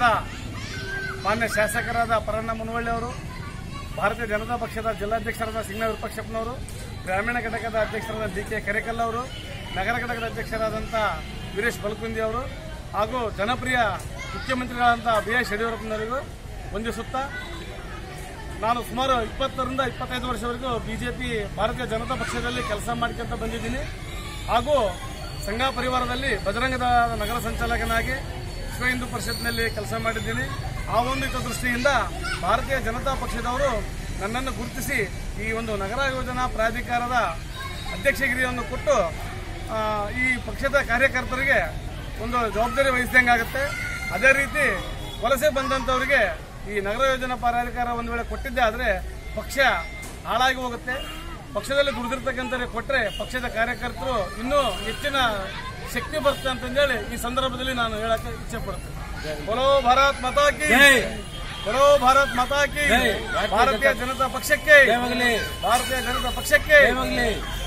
ಕ್ಷೇತ್ರದ ಮಾನ್ಯ ಶಾಸಕರಾದ ಪರಣ್ಣ ಮುನವಳ್ಳಿ ಅವರು ಭಾರತೀಯ ಜನತಾ ಪಕ್ಷದ ಜಿಲ್ಲಾಧ್ಯಕ್ಷರಾದ ಸಿಂಗ್ನ ವಿರೂಪಾಕ್ಷಪ್ಪನವರು ಗ್ರಾಮೀಣ ಘಟಕದ ಅಧ್ಯಕ್ಷರಾದ ಡಿ ಕೆ ಕರೇಕಲ್ ಅವರು ನಗರ ಘಟಕದ ಅಧ್ಯಕ್ಷರಾದಂಥ ವೀರೇಶ್ ಬಲ್ಕುಂದಿ ಅವರು ಹಾಗೂ ಜನಪ್ರಿಯ ಮುಖ್ಯಮಂತ್ರಿಗಳಾದಂಥ ಬಿ ಎಸ್ ಯಡಿಯೂರಪ್ಪನವರಿಗೂ ವಂದಿಸುತ್ತಾ ನಾನು ಸುಮಾರು ಇಪ್ಪತ್ತರಿಂದ ಇಪ್ಪತ್ತೈದು ವರ್ಷವರೆಗೂ ಬಿಜೆಪಿ ಭಾರತೀಯ ಜನತಾ ಪಕ್ಷದಲ್ಲಿ ಕೆಲಸ ಮಾಡ್ಕೊಂತ ಬಂದಿದ್ದೀನಿ ಹಾಗೂ ಸಂಘ ಪರಿವಾರದಲ್ಲಿ ಬಜರಂಗದ ನಗರ ಸಂಚಾಲಕನಾಗಿ ವಿಶ್ವ ಹಿಂದೂ ಪರಿಷತ್ನಲ್ಲಿ ಕೆಲಸ ಮಾಡಿದ್ದೀನಿ ಆ ಒಂದು ಹಿತದೃಷ್ಟಿಯಿಂದ ಭಾರತೀಯ ಜನತಾ ಪಕ್ಷದವರು ನನ್ನನ್ನು ಗುರುತಿಸಿ ಈ ಒಂದು ನಗರ ಯೋಜನಾ ಪ್ರಾಧಿಕಾರದ ಅಧ್ಯಕ್ಷಗಿರಿಯನ್ನು ಕೊಟ್ಟು ಆ, ಈ ಪಕ್ಷದ ಕಾರ್ಯಕರ್ತರಿಗೆ ಒಂದು ಜವಾಬ್ದಾರಿ ವಹಿಸಿದಂಗಾಗುತ್ತೆ ಅದೇ ರೀತಿ ವಲಸೆ ಬಂದಂಥವರಿಗೆ ಈ ನಗರ ಯೋಜನಾ ಪ್ರಾಧಿಕಾರ ಒಂದು ವೇಳೆ ಕೊಟ್ಟಿದ್ದೆ ಆದರೆ ಪಕ್ಷ ಹಾಳಾಗಿ ಹೋಗುತ್ತೆ ಪಕ್ಷದಲ್ಲಿ ದುಡಿದಿರ್ತಕ್ಕಂಥ ಕೊಟ್ಟರೆ ಪಕ್ಷದ ಕಾರ್ಯಕರ್ತರು ಇನ್ನೂ ಹೆಚ್ಚಿನ ಶಕ್ತಿ ಬರುತ್ತೆ ಅಂತಂದೇಳಿ ಈ ಸಂದರ್ಭದಲ್ಲಿ ನಾನು ಹೇಳಕ್ಕೆ ಇಚ್ಛೆ ಪಡ್ತೇನೆ ಬಲೋ ಭಾರತ್ ಮಾತಾ ಕಿ ಬಲೋ ಭಾರತ್ ಮಾತಾ ಕಿ ಭಾರತೀಯ ಜನತಾ ಪಕ್ಷಕ್ಕೆ ಭಾರತೀಯ ಜನತಾ ಪಕ್ಷಕ್ಕೆ